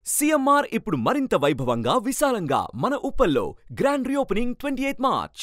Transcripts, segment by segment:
CMR ఇప్పుడు మరింత వైభవంగా విశాలంగా మన ఉప్పల్లో grand reopening twenty eighth March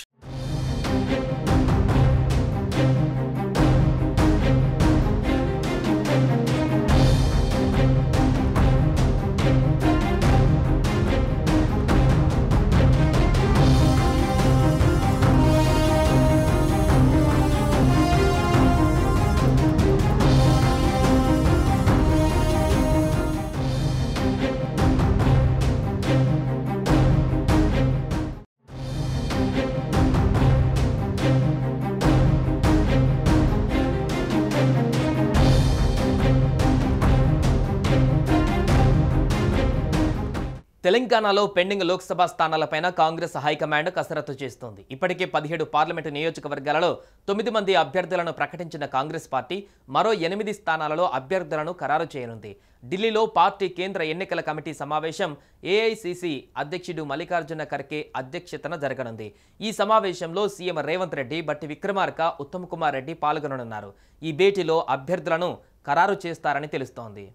తెలంగాణలో పెండింగ్ లోక్సభ స్థానాలపైన కాంగ్రెస్ హైకమాండ్ కసరత్తు చేస్తోంది ఇప్పటికే పదిహేడు పార్లమెంటు నియోజకవర్గాలలో తొమ్మిది మంది అభ్యర్థులను ప్రకటించిన కాంగ్రెస్ పార్టీ మరో ఎనిమిది స్థానాలలో అభ్యర్థులను ఖరారు చేయనుంది ఢిల్లీలో పార్టీ కేంద్ర ఎన్నికల కమిటీ సమావేశం ఏఐసిసి అధ్యక్షుడు మల్లికార్జున ఖర్గే అధ్యక్షతన జరగనుంది ఈ సమావేశంలో సీఎం రేవంత్ రెడ్డి బట్టి విక్రమార్క ఉత్తమ్ కుమార్ రెడ్డి పాల్గొననున్నారు ఈ భేటీలో అభ్యర్థులను ఖరారు చేస్తారని తెలుస్తోంది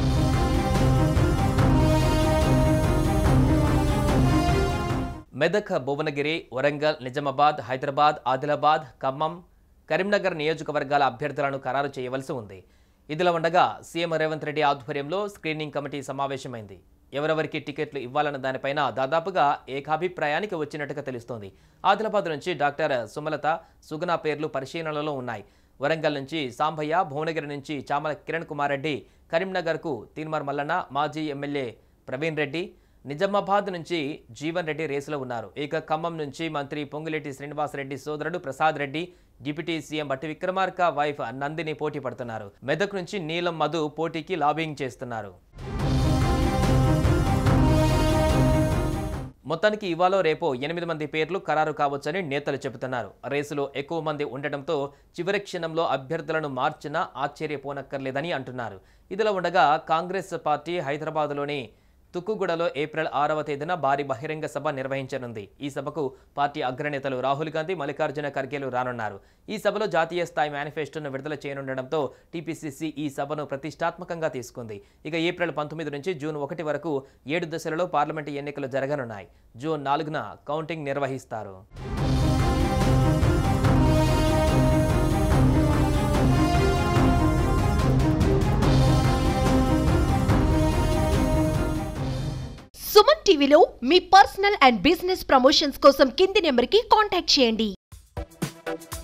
మెదక్ భువనగిరి వరంగల్ నిజామాబాద్ హైదరాబాద్ ఆదిలాబాద్ ఖమ్మం కరీంనగర్ నియోజకవర్గాల అభ్యర్థులను ఖరారు చేయవలసి ఉంది ఇదిలా ఉండగా సీఎం రేవంత్ రెడ్డి ఆధ్వర్యంలో స్క్రీనింగ్ కమిటీ సమావేశమైంది ఎవరెవరికి టికెట్లు ఇవ్వాలన్న దానిపైన దాదాపుగా ఏకాభిప్రాయానికి వచ్చినట్టుగా తెలుస్తోంది ఆదిలాబాద్ నుంచి డాక్టర్ సుమలత సుగుణ పేర్లు పరిశీలనలో ఉన్నాయి వరంగల్ నుంచి సాంభయ్య భువనగిరి నుంచి చామల కిరణ్ కుమార్ రెడ్డి కరీంనగర్కు తీన్మార్ మల్లన్న మాజీ ఎమ్మెల్యే ప్రవీణ్ రెడ్డి నిజామాబాద్ నుంచి జీవన్ రెడ్డి రేసులో ఉన్నారు ఇక ఖమ్మం నుంచి మంత్రి పొంగులేటి శ్రీనివాసరెడ్డి సోదరుడు ప్రసాద్ రెడ్డి డిప్యూటీ సీఎం బట్టి విక్రమార్క వైఫ్ నందిని పోటీ పడుతున్నారు మెదక్ నుంచి నీలం మధు పోటీకి లాబింగ్ చేస్తున్నారు మొత్తానికి ఇవాళ రేపో ఎనిమిది మంది పేర్లు ఖరారు కావచ్చని నేతలు చెబుతున్నారు రేసులో ఎక్కువ మంది ఉండటంతో చివరి క్షణంలో అభ్యర్థులను మార్చినా ఆశ్చర్యపోనక్కర్లేదని అంటున్నారు ఇదిలా ఉండగా కాంగ్రెస్ పార్టీ హైదరాబాద్లోని తుక్కుగూడలో ఏప్రిల్ ఆరవ తేదీన భారీ బహిరంగ సభ నిర్వహించనుంది ఈ సభకు పార్టీ అగ్రనేతలు రాహుల్ గాంధీ మల్లికార్జున ఖర్గేలు రానున్నారు ఈ సభలో జాతీయ స్థాయి మేనిఫెస్టోను విడుదల చేయనుండటంతో టీపీసీసీ ఈ సభను ప్రతిష్టాత్మకంగా తీసుకుంది ఇక ఏప్రిల్ పంతొమ్మిది నుంచి జూన్ ఒకటి వరకు ఏడు దశలలో పార్లమెంటు ఎన్నికలు జరగనున్నాయి జూన్ నాలుగున కౌంటింగ్ నిర్వహిస్తారు సుమన్ టీవీలో మీ పర్సనల్ అండ్ బిజినెస్ ప్రమోషన్స్ కోసం కింది నెంబర్కి కాంటాక్ట్ చేయండి